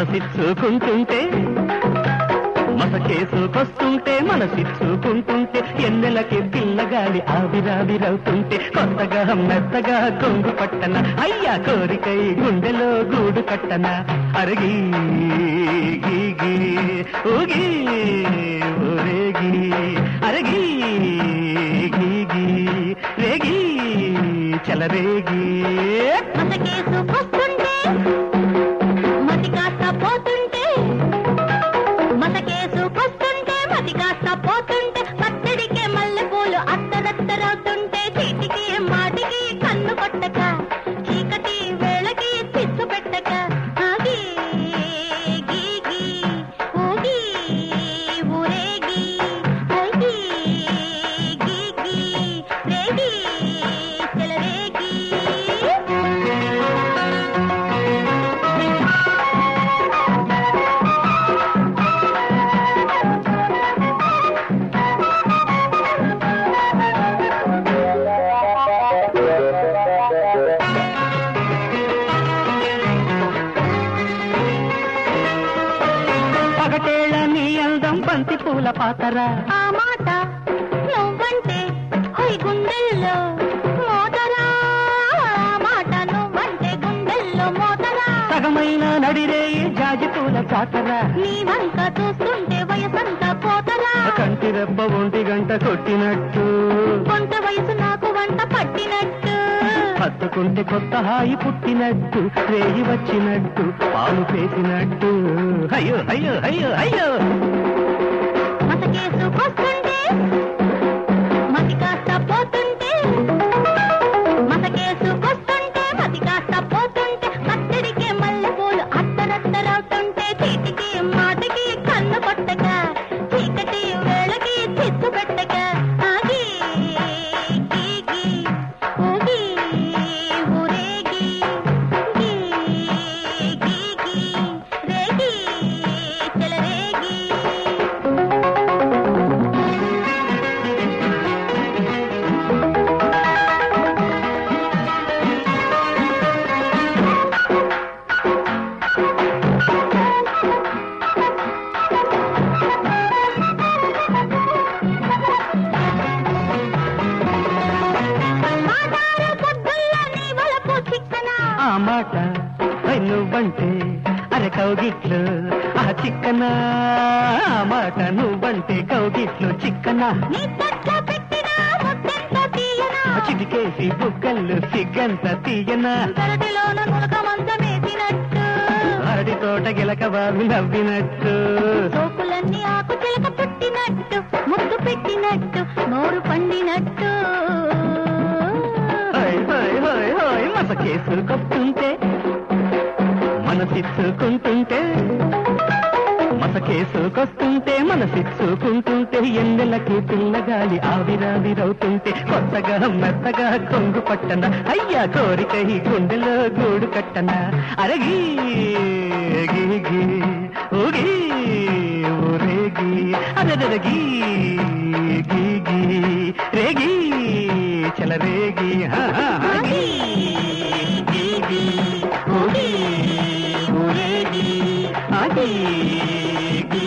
మనసిచ్చుకుంటుంటే మసకేసుకొస్తుంటే మనసిచ్చుకుంటుంటే ఎన్నెలకి పిల్లగాలి ఆవిరావిరవుతుంటే కొత్తగా మెత్తగా కొంగు పట్టన అయ్యా కోరికై గుండెలో గూడు కట్టన అరగి గీగి ఊగి ఊరేగి అరగి గీగి రేగి చలరేగి మసకేసుకొస్తుంటే మతి కాస్త పోతుంటే మసకేసుకొస్తుంటే మతి కాస్త పోతుంటే పచ్చడికే మల్లెపూలు అత్తరత్తరవుతుంటే చీటికి మాటికి కన్ను కొట్టక చీకటి వేళకి చిచ్చు పెట్టక ఆగి గీగి ఊగి ఊరేగి ఊగి గీగి రేగి చెలరేగి పగటేళ్ళ నీ అందం బంతి పూల పాతరా ఆ మాట నువ్వంటే హొయ్ గుండెల్లో మోతరా ఆ మాట నువ్వంటే గుండెల్లో మోతరా సగమైన నడిరేయి జాజి పూల చాతరా నీ వంక చూస్తుంటే వయసంతా పోతరా కంటి రెప్ప ఒంటి గంట కొట్టినట్టు కొంత వయసు నాకు వంట పట్టినట్టు హత్తుకుంటే కొత్త హాయి పుట్టినట్టు రేగి వచ్చినట్టు పాలు పేసినట్టు అయ్యో అయ్యో అయ్యో అయ్యో మసకేసుకొస్తుంటే మతి కాస్త పోతుంటే మసకేసుకొస్తుంటే మతి కాస్త పోతుంటే పచ్చడికి మల్లెపూలు అత్తరత్తరవుతుంటే చీటికి మాటికి కన్ను కొట్టక చీకటి వేళకి చిచ్చు పెట్టక ఆగి గీగి ఊగి ఊరేగి గీ గీగి రేగి చెలరేగి మాటారు పొద్దుల్ల నీ వలపు చిక్కన ఆ మాట ఐ నువ్వంటే అరే కౌగిట్లు ఆ చిక్కన ఆ మాట నువ్వంటే కౌగిట్లు చిక్కన నీ తట్ల పెట్టిన ముద్దెంత తీయన చిటికేసి బుగ్గలు సిగ్గంత తీయన పెరటిలోన నులక మంచమేసినట్టు అరటి తోట గిలక బావి నవ్వినట్టు సోకులన్నీ ఆకు చిలక పుట్టినట్టు ముద్దు పెట్టినట్టు నోరు పండినట్టు హోయ్ హోయ్ హోయ్ హోయ్ మసకేసుకొస్తుంటే మనసిచ్చుకుంటుంటే మసకేసుకొస్తుంటే మనసిచ్చుకుంటుంటే ఎన్నెలకి పిల్లగాలి ఆవిరావిరవుతుంటే కొత్తగా మెత్తగా కొంగు పట్టన అయ్యా కోరిక ఈ గుండెలో గూడు కట్టన అరగి గీగి ఊగి ఊరేగి అదరగి గీగి రేగి చలరేగి హా హా, హా. ఆగి, గీగి, ఊగి, ఊరేగి, ఆగి గీ